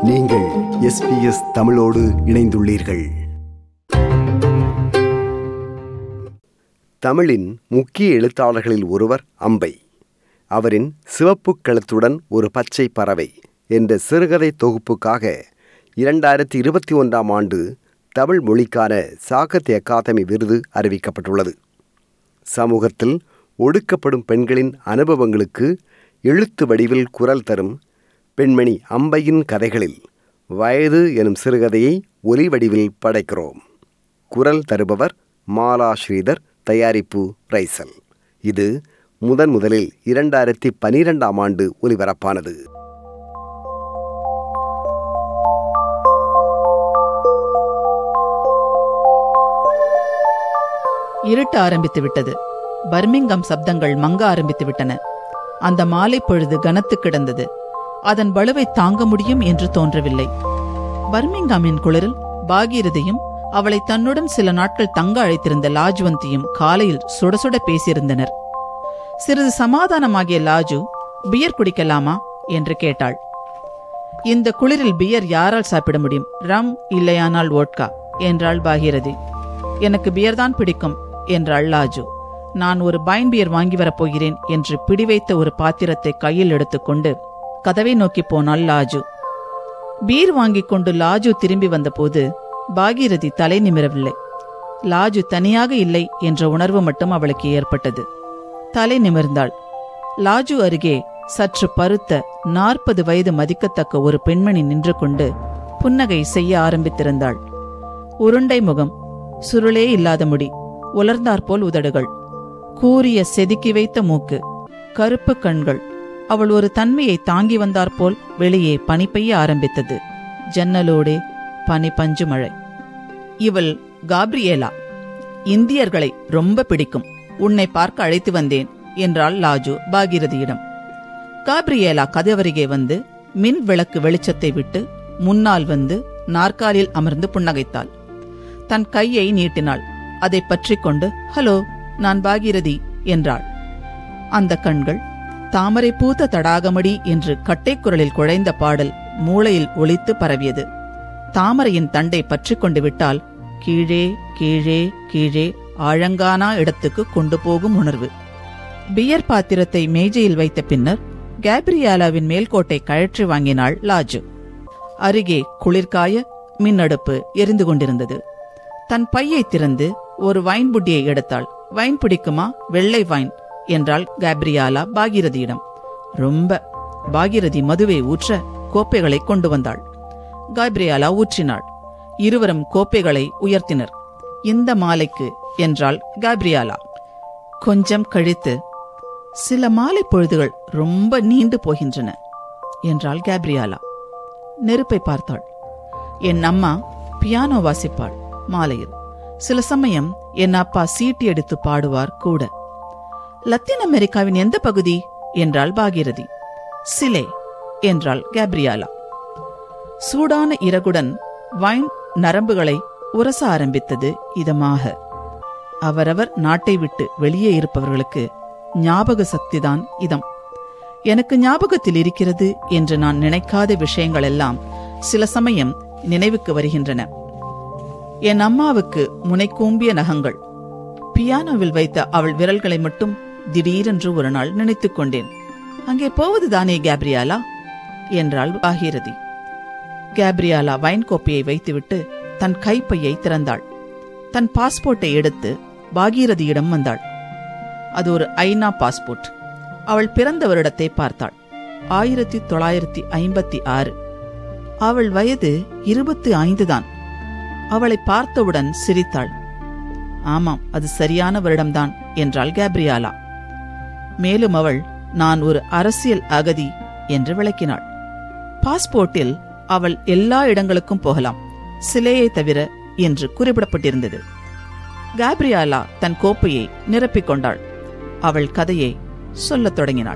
நீங்கள் எஸ்பிஎஸ் தமிழோடு இணைந்துள்ளீர்கள் தமிழின் முக்கிய எழுத்தாளர்களில் ஒருவர் அம்பை அவரின் சிவப்பு கழுத்துடன் ஒரு பச்சை பறவை என்ற சிறுகதை தொகுப்புக்காக இரண்டாயிரத்தி இருபத்தி ஒன்றாம் ஆண்டு தமிழ் மொழிக்கான சாகித்ய அகாதமி விருது அறிவிக்கப்பட்டுள்ளது சமூகத்தில் ஒடுக்கப்படும் பெண்களின் அனுபவங்களுக்கு எழுத்து வடிவில் குரல் தரும் பெண்மணி அம்பையின் கதைகளில் வயது எனும் சிறுகதையை ஒலி வடிவில் படைக்கிறோம் குரல் தருபவர் மாலா ஸ்ரீதர் தயாரிப்பு ரைசல் இது முதன் முதலில் இரண்டாயிரத்தி பனிரெண்டாம் ஆண்டு ஒலிபரப்பானது இருட்ட ஆரம்பித்து விட்டது பர்மிங்கம் சப்தங்கள் மங்க ஆரம்பித்து விட்டன அந்த மாலை பொழுது கனத்து கிடந்தது அதன் வலுவை தாங்க முடியும் என்று தோன்றவில்லை பர்மிங்காமின் குளிரில் பாகீரதியும் அவளை தன்னுடன் சில நாட்கள் தங்க அழைத்திருந்த லாஜ்வந்தியும் காலையில் சுட சுட பேசியிருந்தனர் சிறிது சமாதானமாகிய லாஜு பியர் குடிக்கலாமா என்று கேட்டாள் இந்த குளிரில் பியர் யாரால் சாப்பிட முடியும் ரம் இல்லையானால் ஓட்கா என்றாள் பாகீரதி எனக்கு பியர் தான் பிடிக்கும் என்றாள் லாஜு நான் ஒரு பைன் பியர் வாங்கி வரப் போகிறேன் என்று பிடிவைத்த ஒரு பாத்திரத்தை கையில் எடுத்துக்கொண்டு கதவை நோக்கி போனாள் லாஜு பீர் வாங்கிக் கொண்டு லாஜு திரும்பி வந்தபோது பாகீரதி தலை நிமிரவில்லை லாஜு தனியாக இல்லை என்ற உணர்வு மட்டும் அவளுக்கு ஏற்பட்டது தலை நிமிர்ந்தாள் லாஜு அருகே சற்று பருத்த நாற்பது வயது மதிக்கத்தக்க ஒரு பெண்மணி நின்று கொண்டு புன்னகை செய்ய ஆரம்பித்திருந்தாள் உருண்டை முகம் சுருளே இல்லாத முடி உலர்ந்தாற்போல் உதடுகள் கூரிய செதுக்கி வைத்த மூக்கு கருப்பு கண்கள் அவள் ஒரு தன்மையை தாங்கி வந்தாற்போல் வெளியே பனி பெய்ய ஆரம்பித்தது ஜன்னலோடே பனி பஞ்சு மழை இவள் காப்ரியேலா இந்தியர்களை ரொம்ப பிடிக்கும் உன்னை பார்க்க அழைத்து வந்தேன் என்றாள் லாஜு பாகீரதியிடம் காப்ரியேலா கதவருகே வந்து மின் விளக்கு வெளிச்சத்தை விட்டு முன்னால் வந்து நாற்காலில் அமர்ந்து புன்னகைத்தாள் தன் கையை நீட்டினாள் அதை பற்றிக் கொண்டு ஹலோ நான் பாகீரதி என்றாள் அந்த கண்கள் தாமரை பூத்த தடாகமடி என்று கட்டைக்குரலில் குழைந்த பாடல் மூளையில் ஒலித்து பரவியது தாமரையின் தண்டை பற்றிக் கொண்டு விட்டால் கீழே கீழே கீழே ஆழங்கானா இடத்துக்கு கொண்டு போகும் உணர்வு பியர் பாத்திரத்தை மேஜையில் வைத்த பின்னர் கேப்ரியாலாவின் மேல்கோட்டை கழற்றி வாங்கினாள் லாஜு அருகே குளிர்காய மின்னடுப்பு எரிந்து கொண்டிருந்தது தன் பையை திறந்து ஒரு வைன் புட்டியை எடுத்தாள் வைன் பிடிக்குமா வெள்ளை வைன் என்றாள் கேப்ரியாலா பாகீரதியிடம் ரொம்ப பாகீரதி மதுவை ஊற்ற கோப்பைகளை கொண்டு வந்தாள் காப்ரியாலா ஊற்றினாள் இருவரும் கோப்பைகளை உயர்த்தினர் இந்த மாலைக்கு என்றாள் காப்ரியாலா கொஞ்சம் கழித்து சில மாலை பொழுதுகள் ரொம்ப நீண்டு போகின்றன என்றாள் கேப்ரியாலா நெருப்பை பார்த்தாள் என் அம்மா பியானோ வாசிப்பாள் மாலையில் சில சமயம் என் அப்பா சீட்டி எடுத்து பாடுவார் கூட லத்தீன் அமெரிக்காவின் எந்த பகுதி என்றாள் பாகீரதி சிலே என்றாள் கேப்ரியாலா சூடான இறகுடன் வைன் நரம்புகளை உரச ஆரம்பித்தது இதமாக அவரவர் நாட்டை விட்டு வெளியே இருப்பவர்களுக்கு ஞாபக சக்திதான் இதம் எனக்கு ஞாபகத்தில் இருக்கிறது என்று நான் நினைக்காத விஷயங்கள் எல்லாம் சில சமயம் நினைவுக்கு வருகின்றன என் அம்மாவுக்கு முனைக்கூம்பிய நகங்கள் பியானோவில் வைத்த அவள் விரல்களை மட்டும் திடீரென்று ஒரு நாள் நினைத்துக் கொண்டேன் அங்கே போவதுதானே கேப்ரியாலா என்றாள் பாகீரதி கேப்ரியாலா வைன் கோப்பையை வைத்துவிட்டு தன் கைப்பையை திறந்தாள் தன் பாஸ்போர்ட்டை எடுத்து பாகீரதியிடம் வந்தாள் அது ஒரு ஐநா பாஸ்போர்ட் அவள் பிறந்த வருடத்தை பார்த்தாள் ஆயிரத்தி தொள்ளாயிரத்தி ஐம்பத்தி ஆறு அவள் வயது இருபத்தி ஐந்து தான் அவளை பார்த்தவுடன் சிரித்தாள் ஆமாம் அது சரியான வருடம்தான் என்றாள் கேப்ரியாலா மேலும் அவள் நான் ஒரு அரசியல் அகதி என்று விளக்கினாள் பாஸ்போர்ட்டில் அவள் எல்லா இடங்களுக்கும் போகலாம் சிலையை தவிர என்று குறிப்பிடப்பட்டிருந்தது கேப்ரியாலா தன் கோப்பையை நிரப்பிக் கொண்டாள் அவள் கதையை சொல்லத் தொடங்கினாள்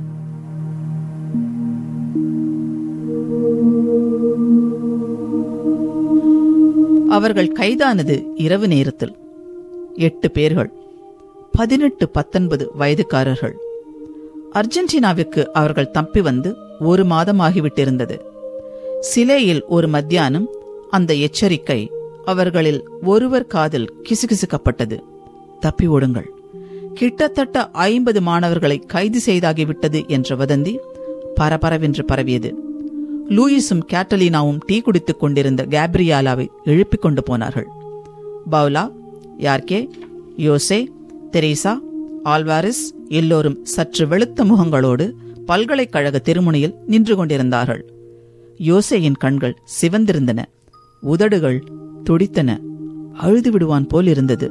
அவர்கள் கைதானது இரவு நேரத்தில் எட்டு பேர்கள் பதினெட்டு பத்தொன்பது வயதுக்காரர்கள் அர்ஜென்டினாவுக்கு அவர்கள் தப்பி வந்து ஒரு மாதம் ஆகிவிட்டிருந்தது சிலேயில் ஒரு மத்தியானம் அந்த எச்சரிக்கை அவர்களில் ஒருவர் காதில் கிசுகிசுக்கப்பட்டது தப்பி ஓடுங்கள் கிட்டத்தட்ட ஐம்பது மாணவர்களை கைது செய்தாகிவிட்டது என்ற வதந்தி பரபரவென்று பரவியது லூயிஸும் கேட்டலினாவும் டீ குடித்துக் கொண்டிருந்த கேப்ரியாலாவை எழுப்பிக் கொண்டு போனார்கள் பவுலா யார்கே யோசே தெரேசா ஆல்வாரிஸ் எல்லோரும் சற்று வெளுத்த முகங்களோடு பல்கலைக்கழக திருமுனையில் நின்று கொண்டிருந்தார்கள் யோசேயின் கண்கள் சிவந்திருந்தன உதடுகள் துடித்தன அழுது விடுவான் போல் இருந்தது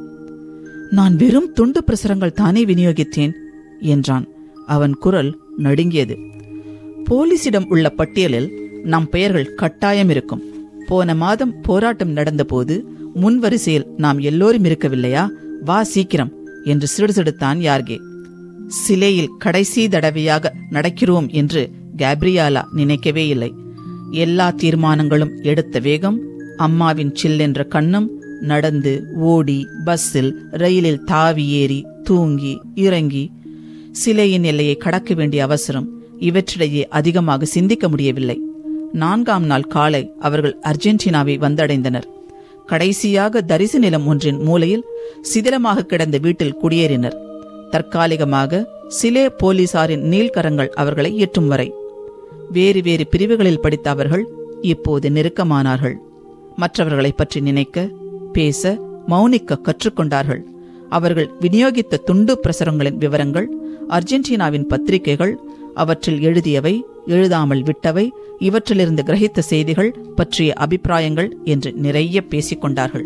நான் வெறும் துண்டு பிரசுரங்கள் தானே விநியோகித்தேன் என்றான் அவன் குரல் நடுங்கியது போலீசிடம் உள்ள பட்டியலில் நம் பெயர்கள் கட்டாயம் இருக்கும் போன மாதம் போராட்டம் நடந்தபோது முன் வரிசையில் நாம் எல்லோரும் இருக்கவில்லையா வா சீக்கிரம் என்று சிடுசிடுத்தான் யார்கே சிலையில் கடைசி தடவையாக நடக்கிறோம் என்று கேப்ரியாலா நினைக்கவே இல்லை எல்லா தீர்மானங்களும் எடுத்த வேகம் அம்மாவின் சில்லென்ற கண்ணும் நடந்து ஓடி பஸ்ஸில் ரயிலில் தாவி ஏறி தூங்கி இறங்கி சிலையின் எல்லையை கடக்க வேண்டிய அவசரம் இவற்றிடையே அதிகமாக சிந்திக்க முடியவில்லை நான்காம் நாள் காலை அவர்கள் அர்ஜென்டினாவை வந்தடைந்தனர் கடைசியாக தரிசு நிலம் ஒன்றின் மூலையில் சிதிலமாக கிடந்த வீட்டில் குடியேறினர் தற்காலிகமாக சிலே போலீசாரின் நீள்கரங்கள் அவர்களை எட்டும் வரை வேறு வேறு பிரிவுகளில் படித்த அவர்கள் இப்போது நெருக்கமானார்கள் மற்றவர்களைப் பற்றி நினைக்க பேச மௌனிக்க கற்றுக்கொண்டார்கள் அவர்கள் விநியோகித்த துண்டு பிரசுரங்களின் விவரங்கள் அர்ஜென்டினாவின் பத்திரிகைகள் அவற்றில் எழுதியவை எழுதாமல் விட்டவை இவற்றிலிருந்து கிரகித்த செய்திகள் பற்றிய அபிப்பிராயங்கள் என்று நிறைய பேசிக்கொண்டார்கள்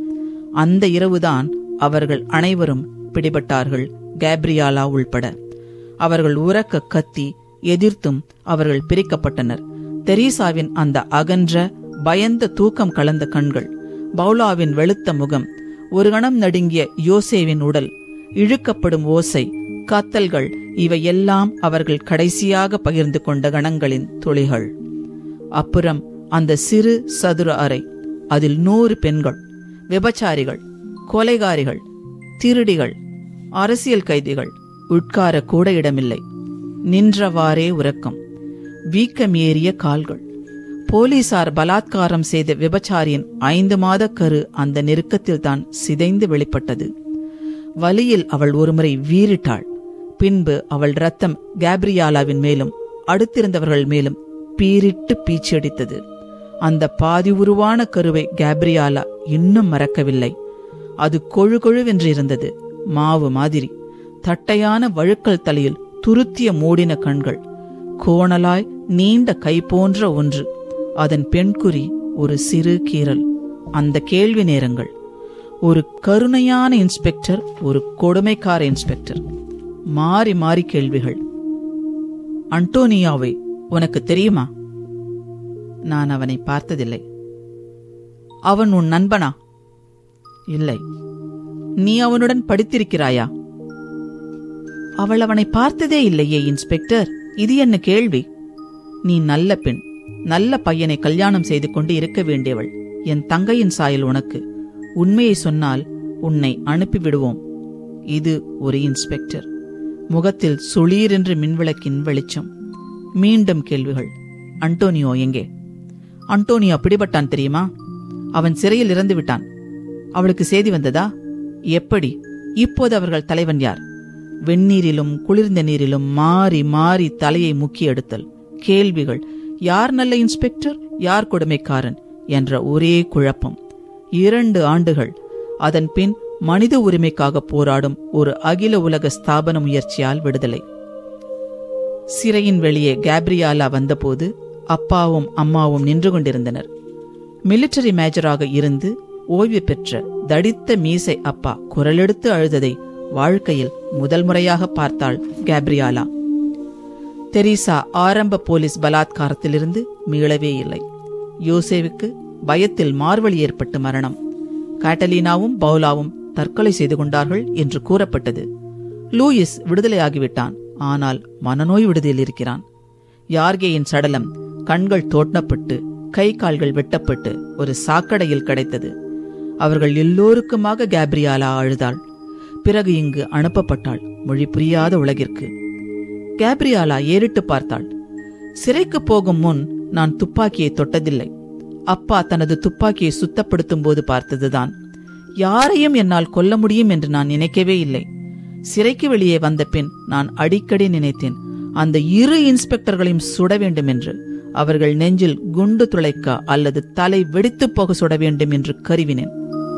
அந்த இரவுதான் அவர்கள் அனைவரும் பிடிபட்டார்கள் கேப்ரியாலா உள்பட அவர்கள் உறக்க கத்தி எதிர்த்தும் அவர்கள் பிரிக்கப்பட்டனர் தெரீசாவின் அந்த அகன்ற பயந்த தூக்கம் கலந்த கண்கள் பவுலாவின் வெளுத்த முகம் ஒரு கணம் நடுங்கிய யோசேவின் உடல் இழுக்கப்படும் ஓசை கத்தல்கள் இவையெல்லாம் அவர்கள் கடைசியாக பகிர்ந்து கொண்ட கணங்களின் துளிகள் அப்புறம் அந்த சிறு சதுர அறை அதில் நூறு பெண்கள் விபச்சாரிகள் கொலைகாரிகள் திருடிகள் அரசியல் கைதிகள் உட்கார கூட இடமில்லை நின்றவாறே உறக்கம் வீக்கமேறிய கால்கள் போலீசார் பலாத்காரம் செய்த விபச்சாரியின் ஐந்து மாத கரு அந்த நெருக்கத்தில் தான் சிதைந்து வெளிப்பட்டது வலியில் அவள் ஒருமுறை வீறிட்டாள் பின்பு அவள் ரத்தம் கேப்ரியாலாவின் மேலும் அடுத்திருந்தவர்கள் மேலும் பீரிட்டு பீச்சடித்தது அந்த பாதி உருவான கருவை கேப்ரியாலா இன்னும் மறக்கவில்லை அது கொழு கொழுவென்று இருந்தது மாவு மாதிரி தட்டையான வழுக்கல் தலையில் துருத்திய மூடின கண்கள் கோணலாய் நீண்ட கை போன்ற ஒன்று அதன் பெண்குறி ஒரு சிறு கீறல் அந்த கேள்வி நேரங்கள் ஒரு கருணையான இன்ஸ்பெக்டர் ஒரு கொடுமைக்கார இன்ஸ்பெக்டர் மாறி மாறி கேள்விகள் அன்டோனியாவை உனக்கு தெரியுமா நான் அவனை பார்த்ததில்லை அவன் உன் நண்பனா இல்லை நீ அவனுடன் படித்திருக்கிறாயா அவள் அவனை பார்த்ததே இல்லையே இன்ஸ்பெக்டர் இது என்ன கேள்வி நீ நல்ல பெண் நல்ல பையனை கல்யாணம் செய்து கொண்டு இருக்க வேண்டியவள் என் தங்கையின் சாயல் உனக்கு உண்மையை சொன்னால் உன்னை அனுப்பிவிடுவோம் இது ஒரு இன்ஸ்பெக்டர் முகத்தில் சுளீரென்று மின்விளக்கின் வெளிச்சம் மீண்டும் கேள்விகள் அன்டோனியோ எங்கே அன்டோனியோ பிடிபட்டான் தெரியுமா அவன் சிறையில் இறந்து விட்டான் அவளுக்கு செய்தி வந்ததா எப்படி இப்போது அவர்கள் தலைவன் யார் வெந்நீரிலும் குளிர்ந்த நீரிலும் மாறி மாறி தலையை முக்கி எடுத்தல் கேள்விகள் யார் நல்ல இன்ஸ்பெக்டர் யார் கொடுமைக்காரன் என்ற ஒரே குழப்பம் இரண்டு ஆண்டுகள் அதன் பின் மனித உரிமைக்காக போராடும் ஒரு அகில உலக ஸ்தாபன முயற்சியால் விடுதலை சிறையின் வெளியே கேப்ரியாலா வந்தபோது அப்பாவும் அம்மாவும் நின்று கொண்டிருந்தனர் மிலிட்டரி மேஜராக இருந்து ஓய்வு பெற்ற தடித்த மீசை அப்பா குரலெடுத்து அழுததை வாழ்க்கையில் முதல் முறையாக பார்த்தாள் கேப்ரியாலா தெரீசா ஆரம்ப போலீஸ் பலாத்காரத்திலிருந்து மீளவே இல்லை யோசேவுக்கு பயத்தில் மார்வழி ஏற்பட்டு மரணம் காட்டலீனாவும் பவுலாவும் தற்கொலை செய்து கொண்டார்கள் என்று கூறப்பட்டது லூயிஸ் விடுதலையாகிவிட்டான் ஆனால் மனநோய் விடுதியில் இருக்கிறான் யார்கேயின் சடலம் கண்கள் தோட்டப்பட்டு கை கால்கள் வெட்டப்பட்டு ஒரு சாக்கடையில் கிடைத்தது அவர்கள் எல்லோருக்குமாக கேப்ரியாலா அழுதாள் பிறகு இங்கு அனுப்பப்பட்டாள் மொழி புரியாத உலகிற்கு கேப்ரியாலா ஏறிட்டு பார்த்தாள் சிறைக்கு போகும் முன் நான் துப்பாக்கியை தொட்டதில்லை அப்பா தனது துப்பாக்கியை சுத்தப்படுத்தும் போது பார்த்ததுதான் யாரையும் என்னால் கொல்ல முடியும் என்று நான் நினைக்கவே இல்லை சிறைக்கு வெளியே வந்த பின் நான் அடிக்கடி நினைத்தேன் அந்த இரு இன்ஸ்பெக்டர்களையும் சுட வேண்டும் என்று அவர்கள் நெஞ்சில் குண்டு துளைக்க அல்லது தலை வெடித்துப் போக சுட வேண்டும் என்று கருவினேன்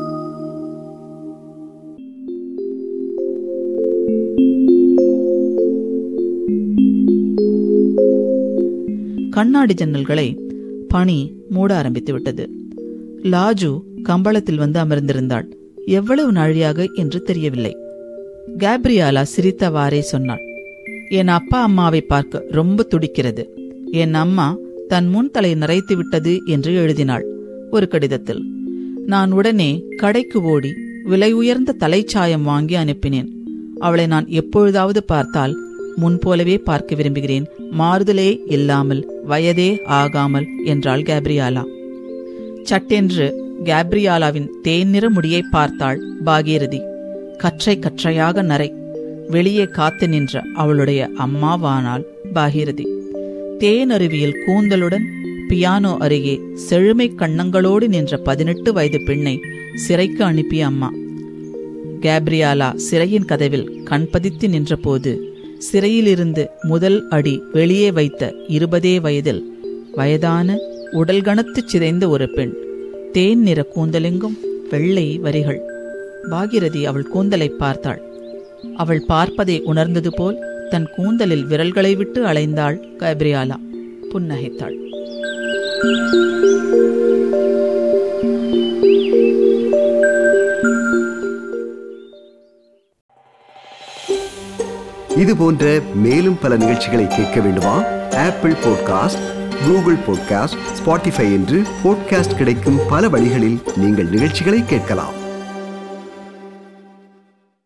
கண்ணாடி ஜன்னல்களை பனி மூட ஆரம்பித்து விட்டது லாஜு கம்பளத்தில் வந்து அமர்ந்திருந்தாள் எவ்வளவு நாழியாக என்று தெரியவில்லை கேப்ரியாலா சிரித்தவாறே சொன்னாள் என் அப்பா அம்மாவை பார்க்க ரொம்ப துடிக்கிறது என் அம்மா தன் முன் தலை நரைத்து விட்டது என்று எழுதினாள் ஒரு கடிதத்தில் நான் உடனே கடைக்கு ஓடி விலை உயர்ந்த தலைச்சாயம் வாங்கி அனுப்பினேன் அவளை நான் எப்பொழுதாவது பார்த்தால் முன்போலவே பார்க்க விரும்புகிறேன் மாறுதலே இல்லாமல் வயதே ஆகாமல் என்றாள் கேப்ரியாலா சட்டென்று கேப்ரியாலாவின் தேன்னிற முடியை பார்த்தாள் பாகீரதி கற்றை கற்றையாக நரை வெளியே காத்து நின்ற அவளுடைய அம்மாவானாள் பாகீரதி தேன் அருவியில் கூந்தலுடன் பியானோ அருகே செழுமை கண்ணங்களோடு நின்ற பதினெட்டு வயது பெண்ணை சிறைக்கு அனுப்பிய அம்மா கேப்ரியாலா சிறையின் கதவில் கண்பதித்து நின்றபோது சிறையிலிருந்து முதல் அடி வெளியே வைத்த இருபதே வயதில் வயதான உடல் கனத்துச் சிதைந்த ஒரு பெண் தேன் நிற கூந்தலெங்கும் வெள்ளை வரிகள் பாகிரதி அவள் கூந்தலை பார்த்தாள் அவள் பார்ப்பதை உணர்ந்தது போல் தன் கூந்தலில் விரல்களை விட்டு அலைந்தாள் கேப்ரியாலா புன்னகைத்தாள் இது போன்ற மேலும் பல நிகழ்ச்சிகளை கேட்க வேண்டுமா Apple podcast Google podcast Spotify என்று பாட்காஸ்ட் கிடைக்கும் பல வழிகளில் நீங்கள் நிகழ்ச்சிகளை கேட்கலாம்